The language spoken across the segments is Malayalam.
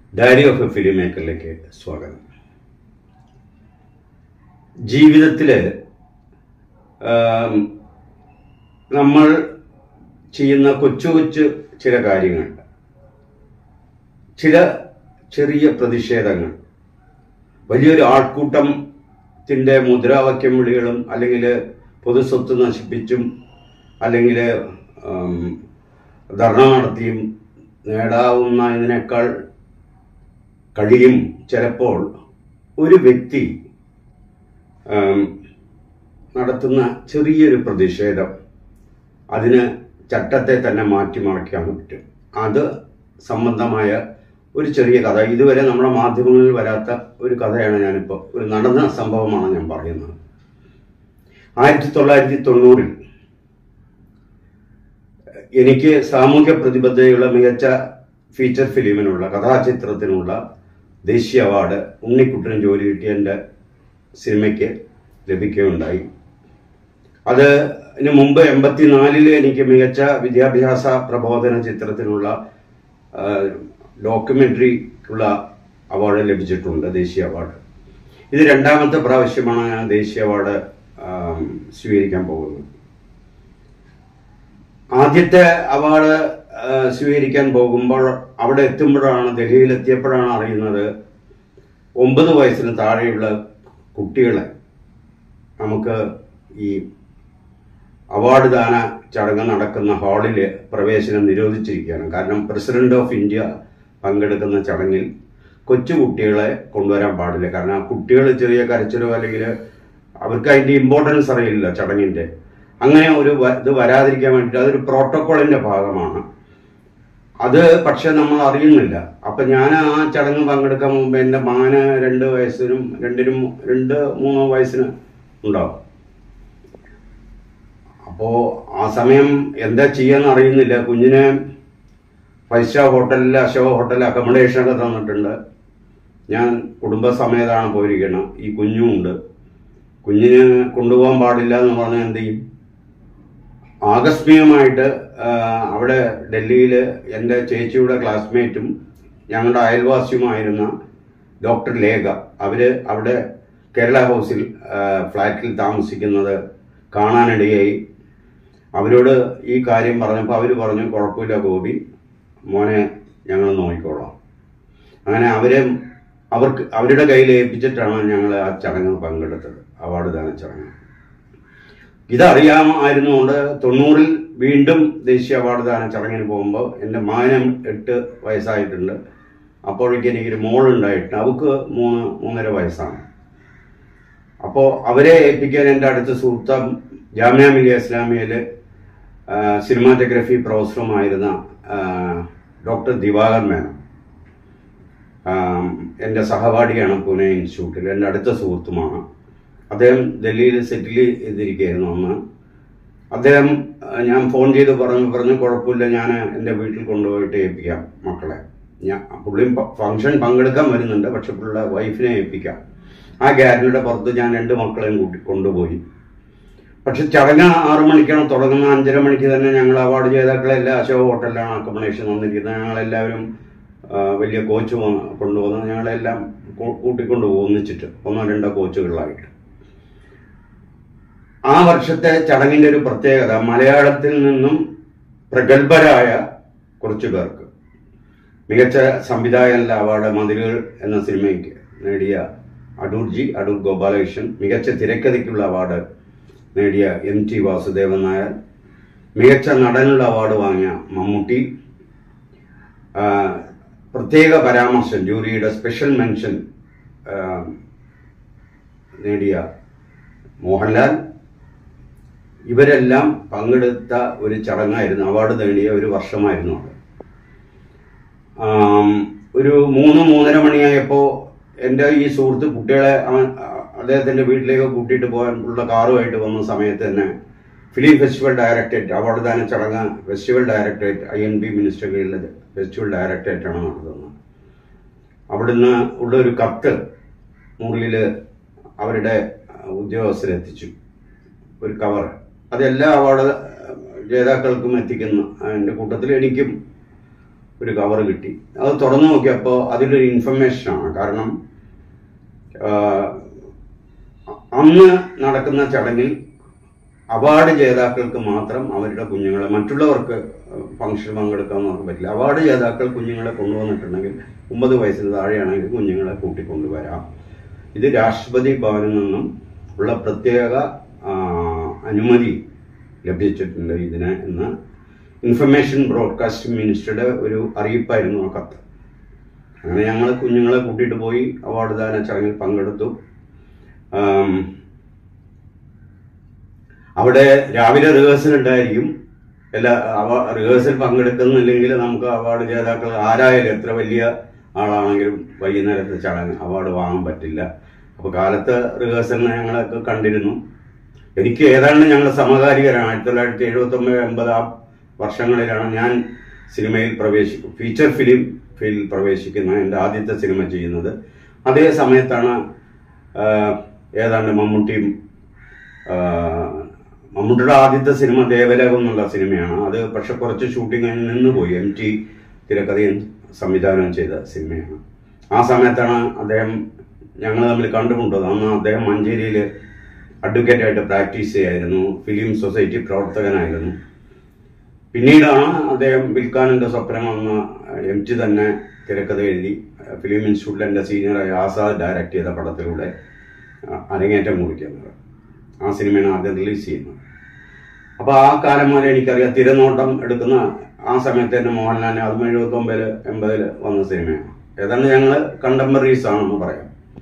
ഡയറി ഓഫ് എ ഫിലിം മേക്കറിലേക്ക് സ്വാഗതം ജീവിതത്തിൽ നമ്മൾ ചെയ്യുന്ന കൊച്ചു കൊച്ചു ചില കാര്യങ്ങളുണ്ട് ചില ചെറിയ പ്രതിഷേധങ്ങൾ വലിയൊരു ആൾക്കൂട്ടത്തിൻ്റെ മുദ്രാവാക്യം വിളികളും അല്ലെങ്കിൽ പൊതുസ്വത്ത് നശിപ്പിച്ചും അല്ലെങ്കിൽ ധർണ നടത്തിയും നേടാവുന്നതിനേക്കാൾ കഴിയും ചിലപ്പോൾ ഒരു വ്യക്തി ആം, നടത്തുന്ന ചെറിയൊരു പ്രതിഷേധം അതിന് ചട്ടത്തെ തന്നെ മാറ്റിമറിക്കാൻ പറ്റും അത് സംബന്ധമായ ഒരു ചെറിയ കഥ ഇതുവരെ നമ്മുടെ മാധ്യമങ്ങളിൽ വരാത്ത ഒരു കഥയാണ് ഞാനിപ്പോൾ ഒരു നടന്ന സംഭവമാണ് ഞാൻ പറയുന്നത് ആയിരത്തി തൊള്ളായിരത്തി തൊണ്ണൂറിൽ എനിക്ക് സാമൂഹ്യ പ്രതിബദ്ധതയുള്ള മികച്ച ഫീച്ചർ ഫിലിമിനുള്ള കഥാചിത്രത്തിനുള്ള ദേശീയ അവാർഡ് ഉണ്ണിക്കുട്ടന് ജോലി കിട്ടിയ എൻ്റെ സിനിമയ്ക്ക് ലഭിക്കുകയുണ്ടായി അത് ഇതിനു മുമ്പ് എൺപത്തിനാലില് എനിക്ക് മികച്ച വിദ്യാഭ്യാസ പ്രബോധന ചിത്രത്തിനുള്ള ഡോക്യുമെന്ററിക്കുള്ള അവാർഡ് ലഭിച്ചിട്ടുണ്ട് ദേശീയ അവാർഡ് ഇത് രണ്ടാമത്തെ പ്രാവശ്യമാണ് ഞാൻ ദേശീയ അവാർഡ് ആം, സ്വീകരിക്കാൻ പോകുന്നത് ആദ്യത്തെ അവാർഡ് ആ, സ്വീകരിക്കാൻ പോകുമ്പോൾ അവിടെ എത്തുമ്പോഴാണ് ഡൽഹിയിൽ എത്തിയപ്പോഴാണ് അറിയുന്നത് ഒമ്പത് വയസ്സിന് താഴെയുള്ള കുട്ടികളെ നമുക്ക് ഈ അവാർഡ് ദാന ചടങ്ങ് നടക്കുന്ന ഹാളിൽ പ്രവേശനം നിരോധിച്ചിരിക്കുകയാണ് കാരണം പ്രസിഡന്റ് ഓഫ് ഇന്ത്യ പങ്കെടുക്കുന്ന ചടങ്ങിൽ കൊച്ചു കുട്ടികളെ കൊണ്ടുവരാൻ പാടില്ല കാരണം ആ കുട്ടികൾ ചെറിയ കരച്ചിലോ അല്ലെങ്കിൽ അവർക്ക് അതിന്റെ ഇമ്പോർട്ടൻസ് അറിയില്ല ചടങ്ങിന്റെ അങ്ങനെ ഒരു വ- ഇത് വരാതിരിക്കാൻ വേണ്ടിയിട്ട് അതൊരു പ്രോട്ടോക്കോളിന്റെ ഭാഗമാണ് അത് പക്ഷെ നമ്മൾ അറിയുന്നില്ല അപ്പൊ ഞാൻ ആ ചടങ്ങ് പങ്കെടുക്കാൻ മുമ്പ് എന്റെ മകന് രണ്ട് വയസ്സിനും രണ്ടിനും രണ്ട് മൂന്നോ വയസ്സിന് ഉണ്ടാവും അപ്പോ ആ സമയം എന്താ ചെയ്യാന്ന് അറിയുന്നില്ല കുഞ്ഞിനെ ഫൈവ് സ്റ്റാർ ഹോട്ടലിൽ അശോക ഹോട്ടലിൽ അക്കോമഡേഷൻ ഒക്കെ തന്നിട്ടുണ്ട് ഞാൻ കുടുംബസമേതാണ് പോയിരിക്കണം ഈ കുഞ്ഞും ഉണ്ട് കുഞ്ഞിന് കൊണ്ടുപോകാൻ പാടില്ല എന്ന് പറഞ്ഞാൽ എന്ത് ചെയ്യും ആകസ്മികമായിട്ട് ആ, അവിടെ ഡൽഹിയിൽ എൻ്റെ ചേച്ചിയുടെ ക്ലാസ്മേറ്റും ഞങ്ങളുടെ അയൽവാസിയുമായിരുന്ന ഡോക്ടർ ലേഖ അവര് അവിടെ കേരള ഹൗസിൽ ആ, ഫ്ലാറ്റിൽ താമസിക്കുന്നത് കാണാനിടയായി അവരോട് ഈ കാര്യം പറഞ്ഞപ്പോൾ അവർ പറഞ്ഞു കുഴപ്പമില്ല ഗോപി മോനെ ഞങ്ങൾ നോക്കിക്കോളാം അങ്ങനെ അവരെ അവർക്ക് അവരുടെ കയ്യിൽ ഏൽപ്പിച്ചിട്ടാണ് ഞങ്ങൾ ആ ചടങ്ങ് പങ്കെടുത്തത് അവാർഡ് ദാന ചടങ്ങ് ഇതറിയാമായിരുന്നുകൊണ്ട് തൊണ്ണൂറിൽ വീണ്ടും ദേശീയ അവാർഡ് ദാന ചടങ്ങിന് പോകുമ്പോൾ എൻ്റെ മകനും എട്ട് വയസ്സായിട്ടുണ്ട് അപ്പോഴേക്ക് എനിക്കൊരു മോളുണ്ടായിട്ട് അവൾക്ക് മൂന്ന് മൂന്നര വയസ്സാണ് അപ്പോൾ അവരെ ഏൽപ്പിക്കാൻ എൻ്റെ അടുത്ത സുഹൃത്ത് ജാമ്യ മിലിയ ഇസ്ലാമിയയില് സിനിമാറ്റോഗ്രഫി പ്രൊഫസറുമായിരുന്ന ആ, ഡോക്ടർ ദിവാകർ മേനോൻ ആം, എൻ്റെ സഹപാഠിയാണ് പൂനെ ഇൻസ്റ്റിറ്റ്യൂട്ടിൽ എൻ്റെ അടുത്ത സുഹൃത്തുമാണ് അദ്ദേഹം ഡൽഹിയിൽ സെറ്റിൽ ചെയ്തിരിക്കുകയായിരുന്നു അന്ന് അദ്ദേഹം ആ, ഞാൻ ഫോൺ ചെയ്ത് പറഞ്ഞു പറഞ്ഞു കുഴപ്പമില്ല ഞാൻ എൻ്റെ വീട്ടിൽ കൊണ്ടുപോയിട്ട് ഏൽപ്പിക്കാം മക്കളെ ഞാൻ പുള്ളിയും ഫംഗ്ഷൻ പങ്കെടുക്കാൻ വരുന്നുണ്ട് പക്ഷെ പുള്ളിയുടെ വൈഫിനെ ഏൽപ്പിക്കാം ആ ഗ്യാരണ്ടിയുടെ പുറത്ത് ഞാൻ രണ്ട് മക്കളെയും കൂട്ടി കൊണ്ടുപോയി പക്ഷെ ചടങ്ങ് ആറു മണിക്കാണ് തുടങ്ങുന്ന അഞ്ചര മണിക്ക് തന്നെ ഞങ്ങൾ അവാർഡ് ജേതാക്കളെല്ലാം അശോക ഹോട്ടലിലാണ് അക്കോമഡേഷൻ വന്നിരിക്കുന്നത് ഞങ്ങളെല്ലാവരും ആ, വലിയ കോച്ച് വന്ന് കൊണ്ടുവന്ന് ഞങ്ങളെല്ലാം കൂ- കൂട്ടിക്കൊണ്ട് പോകും ഒന്നിച്ചിട്ട് ഒന്നോ രണ്ടോ കോച്ചുകളിലായിട്ട് ആ വർഷത്തെ ചടങ്ങിന്റെ ഒരു പ്രത്യേകത മലയാളത്തിൽ നിന്നും പ്രഗത്ഭരായ കുറച്ചു പേർക്ക് മികച്ച സംവിധായകനുള്ള അവാർഡ് മതിലുകൾ എന്ന സിനിമയ്ക്ക് നേടിയ അടൂർജി അടൂർ ഗോപാലകൃഷ്ണൻ മികച്ച തിരക്കഥയ്ക്കുള്ള അവാർഡ് നേടിയ എം ടി വാസുദേവൻ നായർ മികച്ച നടനുള്ള അവാർഡ് വാങ്ങിയ മമ്മൂട്ടി ആ, പ്രത്യേക പരാമർശം ജൂറിയുടെ സ്പെഷ്യൽ മെൻഷൻ ആ, നേടിയ മോഹൻലാൽ ഇവരെല്ലാം പങ്കെടുത്ത ഒരു ചടങ്ങായിരുന്നു അവാർഡ് നേടിയ ഒരു വർഷമായിരുന്നു അത് ആം, ഒരു മൂന്ന് മൂന്നര മണിയായപ്പോൾ എൻ്റെ ഈ സുഹൃത്ത് കുട്ടികളെ അവൻ അദ്ദേഹത്തിൻ്റെ വീട്ടിലേക്ക് കൂട്ടിയിട്ട് പോകാൻ ഉള്ള കാറുമായിട്ട് വന്ന സമയത്ത് തന്നെ ഫിലിം ഫെസ്റ്റിവൽ ഡയറക്ടറേറ്റ് അവാർഡ് ദാന ചടങ്ങ് festival directorate I N B മിനിസ്റ്ററിലെ ഫെസ്റ്റിവൽ ഡയറക്ടറേറ്റാണ് നടത്തുന്നത് അവിടുന്ന് ഉള്ള ഒരു കത്ത് മുറിയിൽ അവരുടെ ഉദ്യോഗസ്ഥരെത്തിച്ചു ഒരു കവർ അത് എല്ലാ അവാർഡ് ജേതാക്കൾക്കും എത്തിക്കുന്നു അതിൻ്റെ കൂട്ടത്തിൽ എനിക്കും ഒരു കവർ കിട്ടി അത് തുറന്നു നോക്കിയപ്പോൾ അതിലൊരു ഇൻഫർമേഷനാണ് കാരണം ആ, അന്ന് നടക്കുന്ന ചടങ്ങിൽ അവാർഡ് ജേതാക്കൾക്ക് മാത്രം അവരുടെ കുഞ്ഞുങ്ങളെ മറ്റുള്ളവർക്ക് ഫംഗ്ഷൻ പങ്കെടുക്കാൻ അവർക്ക് പറ്റില്ല അവാർഡ് ജേതാക്കൾ കുഞ്ഞുങ്ങളെ കൊണ്ടുവന്നിട്ടുണ്ടെങ്കിൽ ഒമ്പത് വയസ്സിന് താഴെയാണെങ്കിൽ കുഞ്ഞുങ്ങളെ കൂട്ടിക്കൊണ്ടുവരാം ഇത് രാഷ്ട്രപതി ഭവനിൽ നിന്നും ഉള്ള പ്രത്യേക ആ, അനുമതി ലഭിച്ചിട്ടുണ്ട് ഇതിന് എന്ന് ഇൻഫർമേഷൻ ബ്രോഡ്കാസ്റ്റിംഗ് മിനിസ്റ്ററുടെ ഒരു അറിയിപ്പായിരുന്നു ആ കത്ത് അങ്ങനെ ഞങ്ങൾ കുഞ്ഞുങ്ങളെ കൂട്ടിയിട്ട് പോയി അവാർഡ് ദാന ചടങ്ങിൽ പങ്കെടുത്തു ആം, അവിടെ രാവിലെ റിഹേഴ്സൽ ഉണ്ടായിരിക്കും എല്ലാ അവ- റിഹേഴ്സൽ പങ്കെടുക്കുന്നില്ലെങ്കിൽ നമുക്ക് അവാർഡ് ജേതാക്കൾ ആരായാലും എത്ര വലിയ ആളാണെങ്കിലും വൈകുന്നേരത്തെ ചടങ്ങ് അവാർഡ് വാങ്ങാൻ പറ്റില്ല അപ്പോൾ കാലത്ത് റിഹേഴ്സലിന് ഞങ്ങളൊക്കെ കണ്ടിരുന്നു എനിക്ക് ഏതാണ്ട് ഞങ്ങൾ സമകാലികരാണ് ആയിരത്തി തൊള്ളായിരത്തി എഴുപത്തി ഒമ്പത് എൺപത് ആ വർഷങ്ങളിലാണ് ഞാൻ സിനിമയിൽ പ്രവേശിക്കും ഫീച്ചർ ഫിലിം ഫീൽഡിൽ പ്രവേശിക്കുന്ന എൻ്റെ ആദ്യത്തെ സിനിമ ചെയ്യുന്നത് അതേ സമയത്താണ് ആ, ഏതാണ്ട് മമ്മൂട്ടിയും ആ, മമ്മൂട്ടിയുടെ ആദ്യത്തെ സിനിമ ദേവലോകം എന്നുള്ള സിനിമയാണ് അത് പക്ഷെ കുറച്ച് ഷൂട്ടിംഗ് കഴിഞ്ഞ് നിന്നുപോയി എം ടി തിരക്കഥയും സംവിധാനം ചെയ്ത സിനിമയാണ് ആ സമയത്താണ് അദ്ദേഹം ഞങ്ങൾ തമ്മിൽ കണ്ടുമുട്ടത് അന്ന് അദ്ദേഹം മഞ്ചേരിയിൽ അഡ്വക്കേറ്റായിട്ട് പ്രാക്ടീസ് ചെയ്യായിരുന്നു ഫിലിം സൊസൈറ്റി പ്രവർത്തകനായിരുന്നു പിന്നീടാണ് അദ്ദേഹം വിൽക്കാനന്റെ സ്വപ്നം എന്ന എം ടി തന്നെ തിരക്കഥ എഴുതി ഫിലിം ഇൻസ്റ്റിറ്റ്യൂട്ടിൽ എൻ്റെ സീനിയറായ ആസാദ് ഡയറക്റ്റ് ചെയ്ത പടത്തിലൂടെ അഹ് അരങ്ങേറ്റം കുറിക്കുന്നത് ആ സിനിമയാണ് ആദ്യം റിലീസ് ചെയ്യുന്നത് അപ്പോൾ ആ കാലം മുതൽ എനിക്കറിയാം തിരനോട്ടം എടുക്കുന്ന ആ സമയത്ത് തന്നെ മോഹൻലാലിന് അതും എഴുപത്തി ഒമ്പതില് എൺപതില് വന്ന സിനിമയാണ് ഏതാണ്ട് ഞങ്ങൾ കണ്ടംപററീസ് ആണെന്ന് പറയാം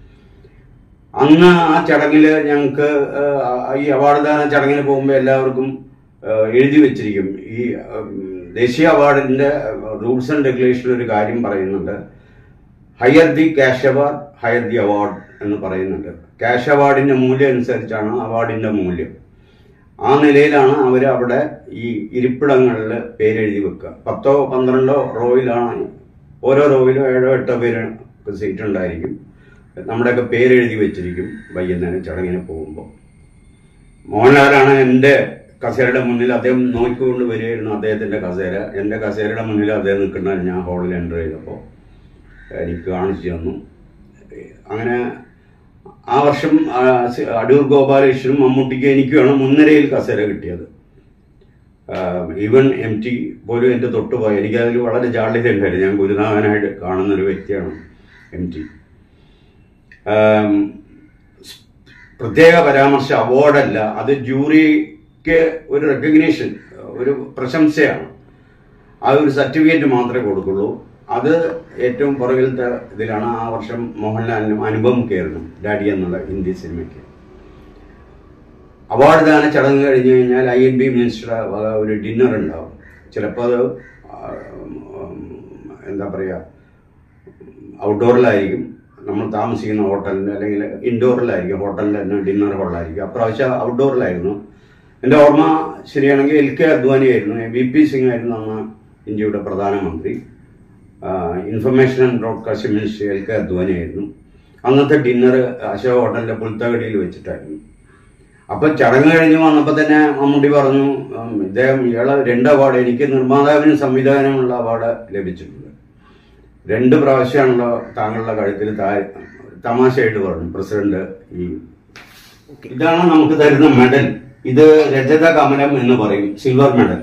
അന്ന് ആ ചടങ്ങിൽ ഞങ്ങൾക്ക് ഈ അവാർഡ് ദാന ചടങ്ങിന് പോകുമ്പോൾ എല്ലാവർക്കും ആ, എഴുതി വെച്ചിരിക്കും ഈ ഉം, ദേശീയ അവാർഡിന്റെ റൂൾസ് ആൻഡ് റെഗുലേഷൻ ഒരു കാര്യം പറയുന്നുണ്ട് higher the cash award higher the award എന്ന് പറയുന്നുണ്ട് ക്യാഷ് അവാർഡിന്റെ മൂല്യം അനുസരിച്ചാണ് അവാർഡിന്റെ മൂല്യം ആ നിലയിലാണ് അവർ അവിടെ ഈ ഇരിപ്പിടങ്ങളിൽ പേരെഴുതി വെക്കുക പത്തോ പന്ത്രണ്ടോ റോയിലാണ് ഓരോ റോയിലും ഏഴോ എട്ടോ പേര് സീറ്റ് ഉണ്ടായിരിക്കും നമ്മുടെയൊക്കെ പേരെഴുതി വെച്ചിരിക്കും വൈകുന്നേരം ചടങ്ങിന് പോകുമ്പോൾ മോഹൻലാലാണ് എൻ്റെ കസേരയുടെ മുന്നിൽ അദ്ദേഹം നോക്കിക്കൊണ്ട് വരികയായിരുന്നു അദ്ദേഹത്തിന്റെ കസേര എൻ്റെ കസേരയുടെ മുന്നിൽ അദ്ദേഹം നിൽക്കുന്ന ഞാൻ ഹോളിൽ എൻ്റർ ചെയ്തപ്പോൾ എനിക്ക് കാണിച്ചു തന്നു അങ്ങനെ ആ വർഷം ആ, സി- അടൂർ ഗോപാലകൃഷ്ണനും മമ്മൂട്ടിക്ക് എനിക്കുമാണ് മുൻനിരയിൽ കസേര കിട്ടിയത് ഈവൻ എം ടി പോലും എൻ്റെ തൊട്ടുപോയി എനിക്കതിൽ വളരെ ജാള്യത ഉണ്ടായിരുന്നു ഞാൻ ഗുരുനാഥനായിട്ട് കാണുന്ന ഒരു വ്യക്തിയാണ് എം ടി ആം, സ് പ്രത്യേക പരാമർശ അവാർഡല്ല അത് ജൂറിക്ക് ഒരു റെക്കഗ്നീഷൻ ഒരു പ്രശംസയാണ് ആ ഒരു സർട്ടിഫിക്കറ്റ് മാത്രമേ കൊടുക്കുള്ളൂ അത് ഏറ്റവും പുറകിലത്തെ ഇതിലാണ് ആ വർഷം മോഹൻലാലിനും അനുപം കയറുന്നു ഡാഡി എന്നുള്ള ഹിന്ദി സിനിമയ്ക്ക് അവാർഡ് ദാന ചടങ്ങ് കഴിഞ്ഞ് കഴിഞ്ഞാൽ ഐ എൻ ബി മിനിസ്റ്ററുടെ വക ഒരു ഡിന്നർ ഉണ്ടാവും ചിലപ്പോൾ അത് ആ, ഉം, എന്താ പറയുക ഔട്ട്ഡോറിലായിരിക്കും നമ്മൾ താമസിക്കുന്ന ഹോട്ടലിൽ അല്ലെങ്കിൽ ഇൻഡോറിലായിരിക്കും ഹോട്ടലിൽ തന്നെ ഡിന്നർ ഹോളിലായിരിക്കും അപ്രാവശ്യം ഔട്ട്ഡോറിലായിരുന്നു എൻ്റെ ഓർമ്മ ശരിയാണെങ്കിൽ എൽ കെ അദ്വാനി ആയിരുന്നു വി പി സിംഗ് ആയിരുന്നു അന്ന് ഇന്ത്യയുടെ പ്രധാനമന്ത്രി information and broadcasting minister L K Advani ആയിരുന്നു അന്നത്തെ ഡിന്നർ അശോക് ഹോട്ടലിന്റെ പുൽത്തകടിയിൽ വെച്ചിട്ടായിരുന്നു അപ്പൊ ചടങ്ങ് കഴിഞ്ഞ് വന്നപ്പോ തന്നെ മമ്മൂട്ടി പറഞ്ഞു ഉം, ഇദ്ദേഹം ഇയാളെ രണ്ട് അവാർഡ് എനിക്ക് നിർമ്മാതാവിനും സംവിധാനമുള്ള അവാർഡ് ലഭിച്ചിട്ടുണ്ട് രണ്ട് പ്രാവശ്യമാണല്ലോ താങ്കളുടെ കഴുത്തിൽ താ- തമാശയായിട്ട് പറഞ്ഞു പ്രസിഡന്റ് ഈ ഇതാണ് നമുക്ക് തരുന്ന മെഡൽ ഇത് രജത കമലം എന്ന് പറയും സിൽവർ മെഡൽ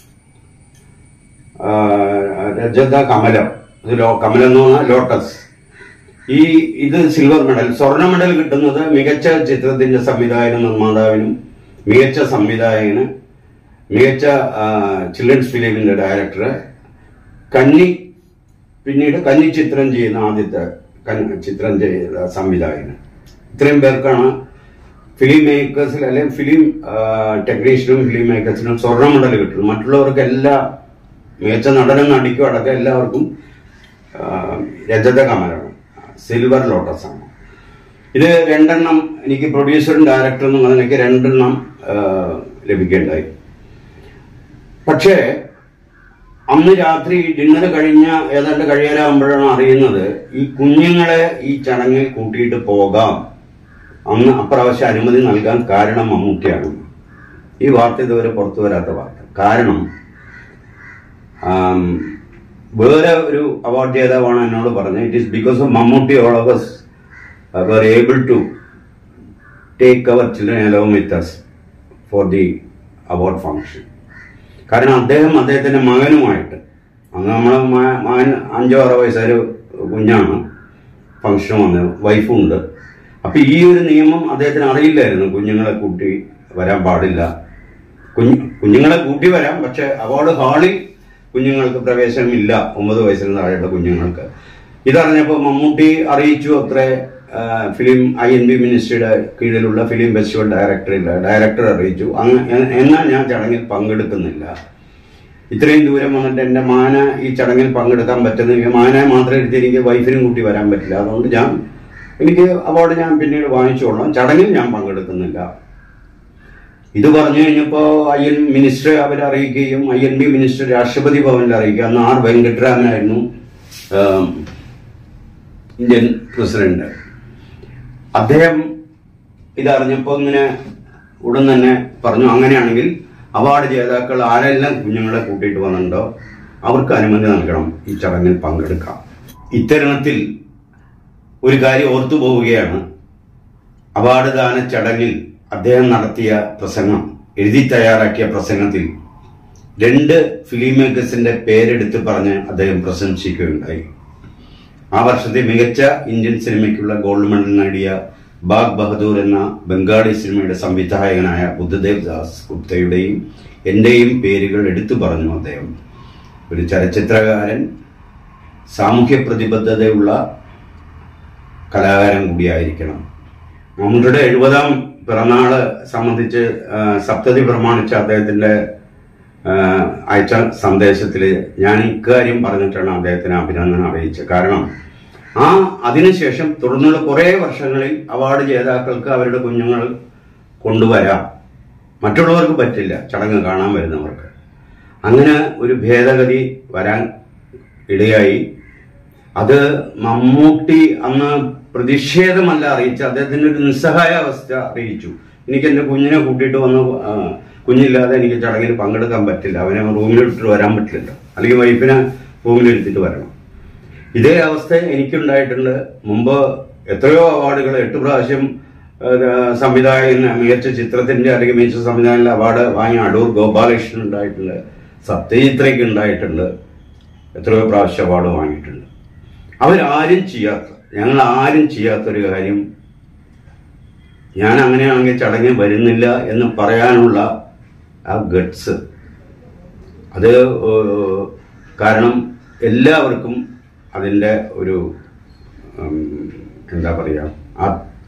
ആ, രജത കമലം ഇത് ലോ കമലം എന്ന് പറഞ്ഞാൽ ലോട്ടസ് ഈ ഇത് സിൽവർ മെഡൽ സ്വർണ്ണ മെഡൽ കിട്ടുന്നത് മികച്ച ചിത്രത്തിന്റെ സംവിധായകനും നിർമ്മാതാവിനും മികച്ച സംവിധായകന് മികച്ച ചിൽഡ്രൻസ് ഫിലിമിന്റെ ഡയറക്ടർ കന്നി പിന്നീട് കന്നി ചിത്രം ചെയ്യുന്ന ആദ്യത്തെ കന്നി ചിത്രം ചെയ്ത സംവിധായകന് ഇത്രയും പേർക്കാണ് ഫിലിം മേക്കേഴ്സിൽ അല്ലെങ്കിൽ ഫിലിം ടെക്നീഷ്യനും ഫിലിം മേക്കേഴ്സിനും സ്വർണ്ണ മെഡൽ കിട്ടുന്നത് മറ്റുള്ളവർക്ക് എല്ലാം മികച്ച നടനും നടിക്കും അടക്കം എല്ലാവർക്കും ആ, രജത കമലാണ് സിൽവർ ലോട്ടസ് ആണ് ഇത് രണ്ടെണ്ണം എനിക്ക് പ്രൊഡ്യൂസറും ഡയറക്ടറും എന്നുള്ള നിലയ്ക്ക് രണ്ടെണ്ണം ആ, ലഭിക്കേണ്ടായി പക്ഷേ അന്ന് രാത്രി ഡിന്നർ കഴിഞ്ഞ ഏതാണ്ട് കഴിയാറാകുമ്പോഴാണ് അറിയുന്നത് ഈ കുഞ്ഞുങ്ങളെ ഈ ചടങ്ങിൽ കൂട്ടിയിട്ട് പോകാം അന്ന് അപ്രാവശ്യം അനുമതി നൽകാൻ കാരണം മമ്മൂട്ടിയാണ് ഈ വാർത്ത ഇതുവരെ പുറത്തു വരാത്ത വാർത്ത കാരണം ആം, വേറെ ഒരു അവാർഡ് ജേതാവാണ് എന്നോട് പറഞ്ഞത് it is because of Mammootty all of us were able to take our children along with us for the award function കാരണം അദ്ദേഹം അദ്ദേഹത്തിന്റെ മകനുമായിട്ട് അന്ന് നമ്മളെ മ- മകൻ അഞ്ചോ ആറോ വയസ്സായ കുഞ്ഞാണ് ഫംഗ്ഷൻ വന്നത് വൈഫും ഉണ്ട് അപ്പൊ ഈ ഒരു നിയമം അദ്ദേഹത്തിന് അറിയില്ലായിരുന്നു കുഞ്ഞുങ്ങളെ കൂട്ടി വരാൻ പാടില്ല കുഞ്ഞു കുഞ്ഞുങ്ങളെ കൂട്ടി വരാം പക്ഷെ അവാർഡ് ഹാളിൽ കുഞ്ഞുങ്ങൾക്ക് പ്രവേശനമില്ല ഒമ്പത് വയസ്സിന് താഴെയുള്ള കുഞ്ഞുങ്ങൾക്ക് ഇതറിഞ്ഞപ്പോൾ മമ്മൂട്ടി അറിയിച്ചു അത്രേ ആ, ഫിലിം ഐ എൻ ബി മിനിസ്ട്രിയുടെ കീഴിലുള്ള ഫിലിം ഫെസ്റ്റിവൽ ഡയറക്ടറില്ല ഡയറക്ടർ അറിയിച്ചു അങ്ങ് എ- എന്നാൽ ഞാൻ ചടങ്ങിൽ പങ്കെടുക്കുന്നില്ല ഇത്രയും ദൂരം വന്നിട്ട് എൻ്റെ മാന ഈ ചടങ്ങിൽ പങ്കെടുക്കാൻ പറ്റുന്നില്ല മാനെ മാത്രം എടുത്ത് എനിക്ക് വൈഫിനും കൂട്ടി വരാൻ പറ്റില്ല അതുകൊണ്ട് ഞാൻ എനിക്ക് അവാർഡ് ഞാൻ പിന്നീട് വാങ്ങിച്ചോളാം ചടങ്ങിൽ ഞാൻ പങ്കെടുക്കുന്നില്ല ഇത് പറഞ്ഞു കഴിഞ്ഞപ്പോൾ ഐ എൻ മിനിസ്റ്റർ അവരെ അറിയിക്കുകയും ഐ എൻ ബി മിനിസ്റ്റർ രാഷ്ട്രപതി ഭവനിൽ അറിയിക്കുക അന്ന് ആർ വെങ്കട്ടരാമനായിരുന്നു ആം, ഇന്ത്യൻ പ്രസിഡന്റ് അദ്ദേഹം ഇതറിഞ്ഞപ്പോൾ ഇങ്ങനെ ഉടൻ തന്നെ പറഞ്ഞു അങ്ങനെയാണെങ്കിൽ അവാർഡ് ജേതാക്കൾ ആരെല്ലാം കുഞ്ഞുങ്ങളെ കൂട്ടിയിട്ട് വന്നിട്ടുണ്ടോ അവർക്ക് അനുമതി നൽകണം ഈ ചടങ്ങിൽ പങ്കെടുക്കാം ഇത്തരുണത്തിൽ ഒരു കാര്യം ഓർത്തു പോവുകയാണ് അവാർഡ് ദാന ചടങ്ങിൽ അദ്ദേഹം നടത്തിയ പ്രസംഗം എഴുതി തയ്യാറാക്കിയ പ്രസംഗത്തിൽ രണ്ട് ഫിലിം മേക്കേഴ്സിന്റെ പേരെടുത്ത് പറഞ്ഞ് അദ്ദേഹം പ്രശംസിക്കുകയുണ്ടായി ആ വർഷത്തെ മികച്ച ഇന്ത്യൻ സിനിമയ്ക്കുള്ള ഗോൾഡ് മെഡൽ നേടിയ ബാഗ് ബഹദൂർ എന്ന ബംഗാളി സിനിമയുടെ സംവിധായകനായ ബുദ്ധദേവ് ദാസ് ഗുപ്തയുടെയും എന്റെയും പേരുകൾ എടുത്തു പറഞ്ഞു അദ്ദേഹം ഒരു ചലച്ചിത്രകാരൻ സാമൂഹ്യ പ്രതിബദ്ധതയുള്ള കലാകാരൻ കൂടിയായിരിക്കണം മമ്മൂട്ടിയുടെ എഴുപതാം പിറന്നാള് സംബന്ധിച്ച് ആ, സപ്തതി പ്രമാണിച്ച അദ്ദേഹത്തിന്റെ ആ, അയച്ച സന്ദേശത്തിൽ ഞാൻ ഇക്കാര്യം പറഞ്ഞിട്ടാണ് അദ്ദേഹത്തിന് അഭിനന്ദനം അറിയിച്ചത് കാരണം ആ അതിനുശേഷം തുടർന്നുള്ള കുറേ വർഷങ്ങളിൽ അവാർഡ് ജേതാക്കൾക്ക് അവരുടെ കുഞ്ഞുങ്ങൾ കൊണ്ടുവരാം മറ്റുള്ളവർക്ക് പറ്റില്ല ചടങ്ങ് കാണാൻ വരുന്നവർക്ക് അങ്ങനെ ഒരു ഭേദഗതി വരാൻ ഇടയായി അത് മമ്മൂട്ടി അന്ന് പ്രതിഷേധമല്ല അറിയിച്ച അദ്ദേഹത്തിന്റെ ഒരു നിസ്സഹായ അവസ്ഥ അറിയിച്ചു എനിക്ക് എന്റെ കുഞ്ഞിനെ കൂട്ടിയിട്ട് വന്ന് ആ, കുഞ്ഞില്ലാതെ എനിക്ക് ചടങ്ങിൽ പങ്കെടുക്കാൻ പറ്റില്ല അവനെ റൂമിലിട്ടിട്ട് വരാൻ പറ്റില്ലല്ലോ അല്ലെങ്കിൽ വൈഫിനെ റൂമിലിരുത്തിട്ട് വരണം ഇതേ അവസ്ഥ എനിക്കുണ്ടായിട്ടുണ്ട് മുമ്പ് എത്രയോ അവാർഡുകൾ എട്ട് പ്രാവശ്യം ഏഹ്, സംവിധായകൻ മികച്ച ചിത്രത്തിന്റെ അല്ലെങ്കിൽ മികച്ച സംവിധായകന്റെ അവാർഡ് വാങ്ങിയ അടൂർ ഗോപാലകൃഷ്ണൻ ഉണ്ടായിട്ടുണ്ട് സത്യജിത്രയ്ക്ക് ഉണ്ടായിട്ടുണ്ട് എത്രയോ പ്രാവശ്യം അവാർഡ് വാങ്ങിയിട്ടുണ്ട് അവരാരും ചെയ്യാത്ത ഞങ്ങൾ ആരും ചെയ്യാത്തൊരു കാര്യം ഞാൻ അങ്ങനെയാണെങ്കിൽ ചടങ്ങിൽ വരുന്നില്ല എന്ന് പറയാനുള്ള ആ ഗട്സ് അത് ഏഹ്, കാരണം എല്ലാവർക്കും അതിൻ്റെ ഒരു ഉം, എന്താ പറയുക ആ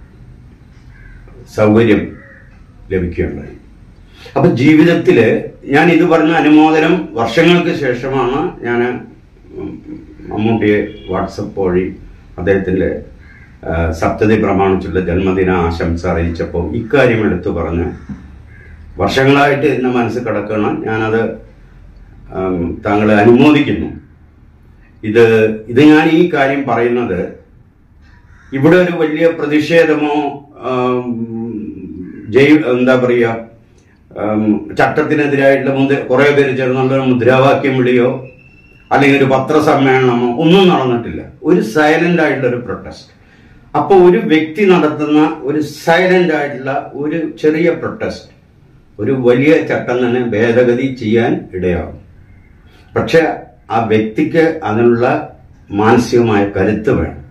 സൗകര്യം ലഭിക്കുകയുണ്ടായി അപ്പൊ ജീവിതത്തില് ഞാൻ ഇത് പറഞ്ഞ അനുമോദനം വർഷങ്ങൾക്ക് ശേഷമാണ് ഞാൻ മമ്മൂട്ടിയെ വാട്സപ്പ് വഴി അദ്ദേഹത്തിന്റെ ആ, സപ്തതി പ്രമാണിച്ചുള്ള ജന്മദിന ആശംസ അറിയിച്ചപ്പോൾ ഇക്കാര്യം എടുത്തു പറഞ്ഞ് വർഷങ്ങളായിട്ട് എന്നെ മനസ്സിൽ കിടക്കണം ഞാനത് ആം, താങ്കളെ അനുമോദിക്കുന്നു ഇത് ഇത് ഞാൻ ഈ കാര്യം പറയുന്നത് ഇവിടെ ഒരു വലിയ പ്രതിഷേധമോ ആം, ജയ് എന്താ പറയുക ആം, ചട്ടത്തിനെതിരായിട്ടുള്ള മുദ്ര കുറെ പേര് ചേർന്നുള്ള ഒരു മുദ്രാവാക്യം വിളിയോ അല്ലെങ്കിൽ ഒരു പത്രസമ്മേളനമോ ഒന്നും നടന്നിട്ടില്ല ഒരു സൈലന്റ് ആയിട്ടുള്ള ഒരു പ്രൊട്ടസ്റ്റ് അപ്പോൾ ഒരു വ്യക്തി നടത്തുന്ന ഒരു സൈലന്റ് ആയിട്ടുള്ള ഒരു ചെറിയ പ്രൊട്ടസ്റ്റ് ഒരു വലിയ ചട്ടം തന്നെ ഭേദഗതി ചെയ്യാൻ ഇടയാകും പക്ഷെ ആ വ്യക്തിക്ക് അതിനുള്ള മാനസികമായ കരുത്ത് വേണം